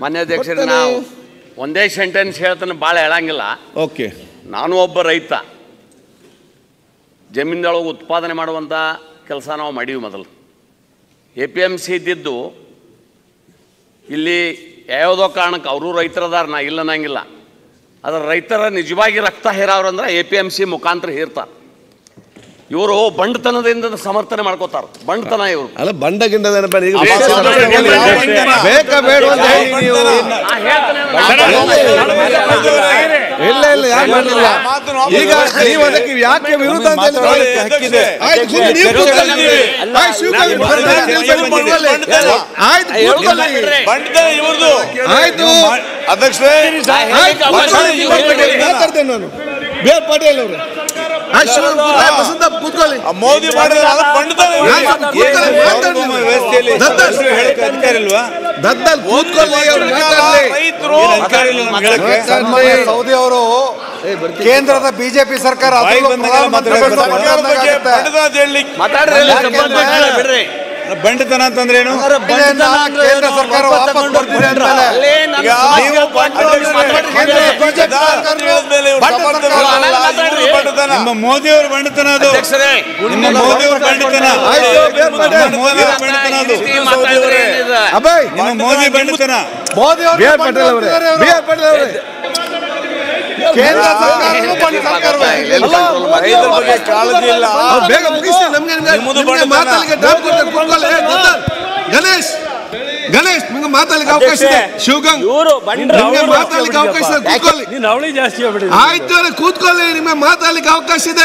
ಮಾನ್ಯ ಅಧ್ಯಕ್ಷರೇ ಬರ್ತಾನೆ. ನಾವು ಒಂದೇ ಸೆಂಟೆನ್ಸ್ ಹೇಳ್ತಾನೆ ಭಾಳ ಹೇಳಂಗಿಲ್ಲ ಓಕೆ ನಾನು ಒಬ್ಬ ರೈತ ಜಮೀನದೊಳಗೆ ಉತ್ಪಾದನೆ ಮಾಡುವಂಥ ಕೆಲಸ ನಾವು ಮಾಡೀವಿ ಮೊದಲು ಎ ಪಿ ಎಮ್ ಸಿ ಇದ್ದಿದ್ದು ಇಲ್ಲಿ ಯಾವುದೋ ಕಾರಣಕ್ಕೆ ಅವರು ರೈತರದಾರ ನಾ ಇಲ್ಲ ಅನ್ನಂಗಿಲ್ಲ ಅದರ ರೈತರ ನಿಜವಾಗಿ ರಕ್ತ ಹೇರವ್ರು ಅಂದ್ರೆ ಎ ಪಿ ಎಮ್ ಸಿ ಮುಖಾಂತರ ಹೇರ್ತಾರೆ ಇವರು ಬಂಡತನದಿಂದ ಸಮರ್ಥನೆ ಮಾಡ್ಕೋತಾರೆ ಬಂಡತನ ಇವರು ಅಲ್ಲ ಬಂಡ ಗಿಂಡದ ಬೇಡ ಈಗ ಆ, ಬೇರೆ ಬಂಡ ಸಮಸ್ಯೆ ಗಿಂಡ ಇಲ್ಲ. ಇಲ್ಲ. ಬೇಕಾ ಬೇಡ ಅಂತ ಹೇಳಿ ನೀವು ನಾ ಹೇಳ್ತೇನೆ ಇಲ್ಲ ಇಲ್ಲ ಯಾಕೆ ಮಾಡಲಿಲ್ಲ ಈಗ ನೀವು ಅದಕ್ಕೆ ಯಾಕೆ ವಿರುದ್ಧ ಅಂತ ಹೇಳಿ ಮಾತನಾಡಲಿಕ್ಕೆ ಹಕ್ಕಿದೆ. ಆಯ್ತು, ಕೂತ್ಕೊಳ್ಳಿ, ನೀವು ಕೂತ್ಕೊಳ್ಳಿ. ಆಯ್ತು, ಶಿವಕುಮಾರ್ ಬರ್ತಾರೆ, ನಿಲ್ಸಲ್ಲಿ ಕೂತ್ಕೊಳ್ಳಿ. ಆಯ್ತು, ಕೂತ್ಕೊಳ್ಳಿ. ಬಂಡತನ ಇವ್ರದ್ದು ಆಯ್ತು ಅಧ್ಯಕ್ಷರೇ ಆಯ್ತು, ಕೂತ್ಕೊಳ್ಳಿ, ನೀವು ಮಾತಾಡಿ, ಮಾತಾಡ್ತೇನೆ ನಾನು ಬೇರೆ ಪಾಟೀಲ್ ಅವರು ಆಯ್ತು, ಶಿವಕುಮಾರ್, ಆಯ್ತು, ಬಸಂತಪ್ಪ ಕೂತ್ಕೊಳ್ಳಿ ಆ ಮೋದಿ ಮಾಡಿದ್ರೆ ಅದು ಬಂಡತನ ಇವ್ರಿಗೆ. ನಾನು ಕೂತ್ಕೊಳ್ಳಿ, ಮಾತಾಡಿ. ವ್ಯವಸ್ಥೆಯಲ್ಲಿ ದತ್ತಲ್ ಹೇಳಕ್ಕೆ ಅಧಿಕಾರ ಇಲ್ವಾ ದತ್ತಲ್ ಕೂತ್ಕೊಳ್ಳಿ ಅವ್ರು ಮಾತಾಡ್ಲಿ ರೈತರು ಏನ್ ಅಧಿಕಾರ ಇಲ್ಲ ನಮ್ಗೆ ಹೇಳಕ್ಕೆ ಸನ್ಮಾನ್ಯ ಸೌದಿ ಅವರು ಕೇಂದ್ರದ ಬಿಜೆಪಿ ಸರ್ಕಾರ ಬಾಯಿಗೆ ಅದರಲ್ಲೂ ಬಂದಂಗೆಲ್ಲ ಪ್ರಧಾನಮಂತ್ರಿ ಮಾತಾಡ್ತಾರೆ. ಸರ್ಕಾರದ ಬಗ್ಗೆ ಆಗುತ್ತೆ. ಬಂಡತನ ಅಂತ ಹೇಳಲಿಕ್ಕೆ ಮಾತಾಡ್ರಿ ಬಿಡ್ರಿ ಬಂಡತನ ಅಂತಂದ್ರೇನು ಇದನ್ನ ಕೇಂದ್ರ ಸರ್ಕಾರ ವಾಪಸ್ ಬರ್ತಿದೆ ಅಂದ್ಮೇಲೆ ಅಲ್ಲೇ ನನ್ನ ಈಗ ಸಮಸ್ಯೆ ನೀವು ಬಂಡತನ ಮಾತಾಡ್ರಿ. ಕೇಂದ್ರ ಬಿಜೆಪಿ ಅಂತ ಹೇಳಿದ್ಮೇಲೆ ಇವ್ರು ಬಂಡ ಸಮರ್ಥನೆ ಸರ್ಕಾರ ಮಾಡಲ್ಲ. ಮಾತಾಡ್ರಿ. ಇವ್ರು ಬಂಡತನ ನಿಮ್ಮ ಮೋದಿಯವ್ರ ಬಂಡತನ ಅದು ಅಧ್ಯಕ್ಷರೇ ನಿಮ್ಮ ಮೋದಿಯವ್ರ ಬಂಡತನ ಆಯ್ತು, ಬೇರೆ ಪಾಟೀಲ್. ನಿಮ್ಮ ಮೋದಿಯವ್ರ ಬಂಡತನ ಅದು ಈ ರೀತಿ ಮಾತಾಡಿದ್ರೆ ಏನಿದೆ? ಅಭಯ್ ನಿಮ್ಮ ಮೋದಿ ಬಂಡತನ ಮೋದಿ ಅವರು ಬಿ ಆರ್ ಪಾಟೀಲ್ ಅವರೇ ಬಿ ಆರ್ ಪಾಟೀಲ್ ಅವರೇ ಕೇಂದ್ರ ಸರ್ಕಾರನೂ ಬಂಡ ಸರ್ಕಾರವೇ ಅಲ್ಲ, ಮೋದಿ ರೈತರ ಅವರು ಬಗ್ಗೆ ಕಾಳಜಿ ಇಲ್ಲ ಅವ್ರು ಬೇಗ ಮುಗಿಸಿ ನಮ್ಗೆ ನಿಮ್ಗೆ ನಿಮ್ಮದು ನಿಮ್ಗೆ ಬಡತನ. ಮಾತಾಡ್ಲಿಕ್ಕೆ ಟೈಮ್ ಕೊಡ್ತಾರೆ ಕೂತ್ಕೊಳ್ಳಿ ಏ, ದತ್ತಲ್, ಗಣೇಶ್ ಗಣೇಶ್ ನಿಮ್ಗೆ ಮಾತಾಡ್ಲಿಕ್ಕೆ ಅವಕಾಶ ಇದೆ ಶಿವಗಂಗ್ ನಿಮ್ಗೆ ಮಾತಾಡ್ಲಿಕ್ಕೆ ಅವಕಾಶ ಇದೆ ಕೂತ್ಕೊಳ್ಳಿ ನೀನು ಅವಳಿ ಜಾಸ್ತಿ ಆಗ್ಬಿಡಿ ಆಯ್ತು ಅವ್ರೆ, ಕೂತ್ಕೊಳ್ಳಿ ನಿಮ್ಗೆ ಮಾತಾಡ್ಲಿಕ್ಕೆ ಅವಕಾಶ ಇದೆ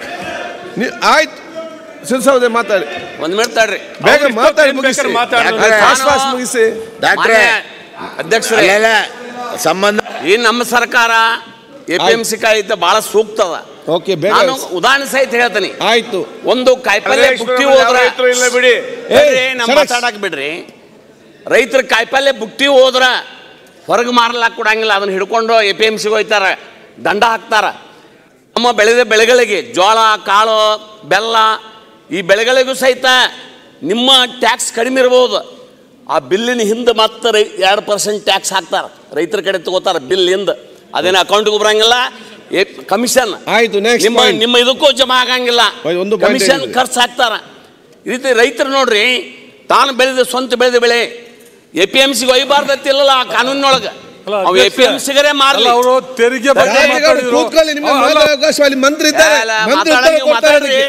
ನೀ- ಆಯ್ತು ಸಿಲ್ಸೌದೆ ಮಾತಾಡಿ ಒಂದ್ ಮಿನಿಟ್ ತಡ್ರಿ ಬೇಗ ಮಾತಾಡಿ ಮುಗಿಸಿ ಮಾತಾಡೋದು. ಫಾಸ್ಟ್ ಫಾಸ್ಟ್ ಮುಗಿಸಿ ಮಾನ್ಯ ಅಧ್ಯಕ್ಷರೇ ಸಂಬಂಧ ಈ ನಮ್ಮ ಸರ್ಕಾರ ಎ ಪಿ ಎಂ ಸಿ ಕಾಯ್ದೆ ಬಹಳ ಸೂಕ್ತ ಅದ ಓಕೆ ಬೇಗ ನಾನು ಉದಾಹರಣೆ ಸಹಿತ ಹೇಳ್ತೀನಿ ಆಯ್ತು ಒಂದು ಕಾಯಿಪಲ್ಯ ಬುಟ್ಟಿ ಯಾವ ಹೋದ್ರ ರೈತರು ಇಲ್ಲ ಬಿಡಿ ಬಿಡ್ರಿ, ನಾ ಸಡಕ್. ಮಾತಾಡಕ್ ಬಿಡ್ರಿ ರೈತರ ಕಾಯಿಪಲ್ಯ ಬುಟ್ಟಿ ಹೋದ್ರ ಹೊರಗೆ ಮಾರಲಾಕ್ ಕೊಡಂಗಿಲ್ಲ ಅದನ್ನ ಹಿಡ್ಕೊಂಡು ಎ ಪಿ ಎಮ್ ಸಿಗೆ ಹೋಯ್ತಾರ ದಂಡ ಹಾಕ್ತಾರ ನಮ್ಮ ಬೆಳೆದ ಬೆಳೆಗಳಿಗೆ ಜೋಳ ಕಾಳು ಬೆಲ್ಲ ಈ ಬೆಳೆಗಳಿಗೂ ಸಹಿತ ನಿಮ್ಮ ಟ್ಯಾಕ್ಸ್ ಕಡಿಮೆ ಇರ್ಬೋದು ಆ ಬಿಲ್ಲಿನ ಹಿಂದೆ ಮತ್ತೆ ರೈ ಎರಡು ಪರ್ಸೆಂಟ್ ಟ್ಯಾಕ್ಸ್ ಹಾಕ್ತಾರೆ ರೈತರ ಕಡೆ ತಗೋತಾರೆ ಬಿಲ್ ಹಿಂದೆ ಅದೇನು ಅಕೌಂಟ್ಗೆ ಬರಂಗಿಲ್ಲ ಕಮಿಷನ್ ಆಯ್ತು ನೆಕ್ಸ್ಟ್ ನಿಮ್ಮ ನಿಮ್ಮ ಇದಕ್ಕೂ ಜಮಾ ಆಗಂಗಿಲ್ಲ ಒಂದು- ಒಂದು point ಕಮಿಷನ್ ಹೇಳಿದ್ರಿ. ಖರ್ಚು ಹಾಕ್ತಾರ ಈ ರೀತಿ ರೈತರು ನೋಡ್ರಿ ತಾನು ಬೆಳೆದ ಸ್ವಂತ ಬೆಳೆದ ಬೆಳೆ ಎ ಪಿ ಎಂ ಸಿಗೆ ಒಯ್ಯಬಾರ್ದತ್ತಿಲ್ಲಲ್ಲ ಆ ಕಾನೂನಿನೊಳಗೆ ಅಲ್ಲ, ಅವು ಎ ಪಿ ಎಂ ಸಿಗರೆ ಮಾರ್ಲಿ ಅವರು ತೆರಿಗೆ ಬಗ್ಗೆ ರಾಜಕೀಯ ಮಾತಾಡಿದ್ರು. ಕೂತ್ಕೊಳ್ಳಿ ನಿಮ್ಮ ಅಲ್ಲ, ಮಾತಾಡೋ ಅವಕಾಶ ಅಲ್ಲಿ ಮಂತ್ರಿ ಇದ್ದಾರೆ ಅಲ್ಲ, ಮಂತ್ರಿ ಉತ್ತರ ಮಾತಾಡಂಗಿಲ್ಲ, ಕೊಡ್ತಾರೆ ಮಾತಾಡ್ರಿ.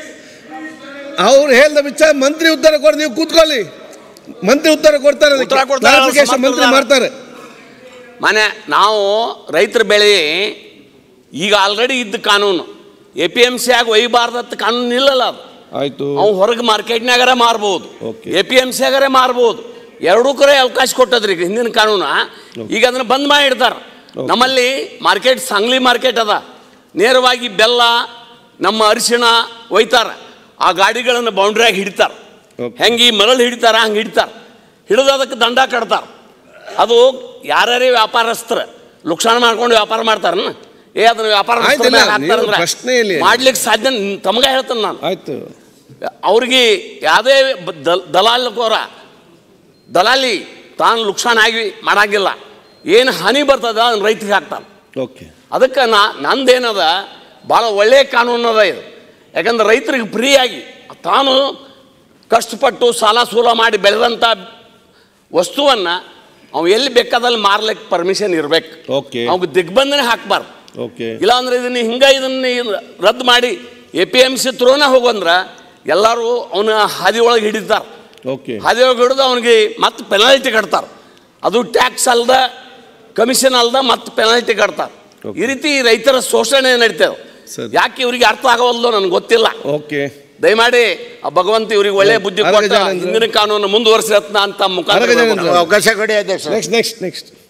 ಅದಕ್ಕೆ. ಅವ್ರು ಹೇಳ್ದ ವಿಚಾರ ಮಂತ್ರಿ ಉತ್ತರ ಕೊಡಿ ನೀವು ಕೂತ್ಕೊಳ್ಳಿ ಮಂತ್ರಿ ಉತ್ತರ ಕೊಡ್ತಾರೆ ಅದಕ್ಕೆ. ಉತ್ತರ ಕೊಡ್ತಾರೆ, ಅವ್ರು Clarification ಮಂತ್ರಿ ಸಮರ್ಥರಾದ. ಮಾಡ್ತಾರೆ ಮನೆ ನಾವು ರೈತರ ಬೆಳೆ ಈಗ ಆಲ್ರೆಡಿ ಇದ್ದ ಕಾನೂನು ಎ ಪಿ ಎಂ ಸಿ ಆಗಿ ಒಯ್ಯಬಾರ್ದತ್ತ ಕಾನೂನು ಇಲ್ಲಲ್ಲ ಅದು ಆಯ್ತು ಅವು ಹೊರಗೆ ಮಾರ್ಕೆಟ್ನಾಗರ ಮಾರ್ಬೋದು Okay. A P M C ಆಗರೆ ಮಾರ್ಬೋದು ಎರಡೂ ಕಡೆ ಅವಕಾಶ ಕೊಟ್ಟದ್ರಿ ಈಗ ಹಿಂದಿನ ಕಾನೂನು ಈಗ ಅದನ್ನ ಬಂದ್ ಮಾಡಿ ಇಡ್ತಾರೆ ನಮ್ಮಲ್ಲಿ ಮಾರ್ಕೆಟ್ ಸಾಂಗ್ಲಿ ಮಾರ್ಕೆಟ್ ಅದ ನೇರವಾಗಿ ಬೆಲ್ಲ ನಮ್ಮ ಅರಿಶಿಣ ಒಯ್ತಾರ ಆ ಗಾಡಿಗಳನ್ನು ಬೌಂಡ್ರಿಯಾಗಿ ಹಿಡಿತಾರ Okay. ಹೆಂಗೆ ಈ ಮರಳು ಹಿಡಿತಾರ ಹಂಗೆ ಹಿಡಿತಾರ ಹಿಡಿದು ಅದಕ್ಕೆ ದಂಡ ಕಟ್ತಾರ ಅದು ಯಾರ್ಯಾರೇ ವ್ಯಾಪಾರಸ್ಥರು ಲುಕ್ಷಾಣ ಮಾಡ್ಕೊಂಡು ವ್ಯಾಪಾರ ಮಾಡ್ತಾರನ ಏ ಅದನ್ನ ವ್ಯಾಪಾರ ಆಯ್ತಿಲ್ಲ, ನೀವು ಪ್ರಶ್ನೆ ಇಲ್ಲಿ. ಮಾಡ್ಲಿಕ್ಕೆ ಸಾಧ್ಯ ತಮಗ ಹೇಳ್ತೇನೆ ನಾನು ಆಯ್ತು ಅವ್ರಿಗೆ ಯಾವುದೇ ಬ- ದಲ್ ದಲಾಲಕೋರ ದಲಾಲಿ ತಾನು ಲುಕ್ಷಾಣ ಆಗಿ ಮಾಡಂಗಿಲ್ಲ ಏನು ಹಾನಿ ಬರ್ತದ ಅದನ್ನ ರೈತರಿಗೆ ಹಾಕ್ತಾನೆ ಓಕೆ ಅದಕ್ಕೆ ನಾ ನಂದೇನದ ಭಾಳ ಒಳ್ಳೆಯ ಕಾನೂನು ಅದ ಇದು ಯಾಕಂದ್ರೆ ರೈತರಿಗೆ ಫ್ರೀಯಾಗಿ ತಾನು ಕಷ್ಟಪಟ್ಟು ಸಾಲ ಸೂಲ ಮಾಡಿ ಬೆಳೆದಂಥ ವಸ್ತುವನ್ನು ಅವು ಎಲ್ಲಿ ಬೇಕಾದಲ್ಲಿ ಮಾರ್ಲಿಕ್ಕೆ ಪರ್ಮಿಷನ್ ಇರ್ಬೇಕು Okay. ಅವ್ಗೆ ದಿಗ್ಬಂಧನೆ ಹಾಕ್ಬಾರ್ದು ಓಕೆ ಇಲ್ಲಾಂದ್ರೆ ಇದನ್ನ ಹಿಂಗ ಇದನ್ನ ಇದ್- ರದ್ದು ಮಾಡಿ ಎ ಪಿ ಎಮ್ ಸಿ ತ್ರೋನ ಹೋಗಂದ್ರ ಎಲ್ಲರೂ ಅವನ ಹಾದಿ ಒಳಗೆ ಹಿಡಿತಾರೆ ಓಕೆ ಹಾದಿ ಒಳಗೆ ಹಿಡಿದು ಅವನಿಗೆ ಮತ್ತೆ ಪೆನಾಲ್ಟಿ ಕಟ್ತಾರೆ ಅದು ಟ್ಯಾಕ್ಸ್ ಅಲ್ದ ಕಮಿಷನ್ ಅಲ್ದ ಮತ್ತೆ ಪೆನಾಲ್ಟಿ ಕಟ್ತಾರೆ ಈ ರೀತಿ ರೈತರ ಶೋಷಣೆ ನಡೀತದೆ ಸರಿ. ಯಾಕೆ ಇವರಿಗೆ ಅರ್ಥ ಆಗವಲ್ದು ನನಗೆ ಗೊತ್ತಿಲ್ಲ ಓಕೆ ದಯಮಾಡಿ ಆ ಭಗವಂತ ಇವರಿಗೆ ಒಳ್ಳೆ ಬುದ್ಧಿ ಅರಗ ಕೊಟ್ಟ ಜನಾಂಗ. ಹಿಂದಿನ ಕಾನೂನು ಮುಂದುವರಿಸತ್ತ ಅಂತ ಮುಖಾಂತರ ಅರಗ ಜನಾಂಗ. ಅವಕಾಶ ಕೊಡಿ ಅಧ್ಯಕ್ಷ ನೆಕ್ಸ್ಟ್ ನೆಕ್ಸ್ಟ್ ನೆಕ್ಸ್ಟ್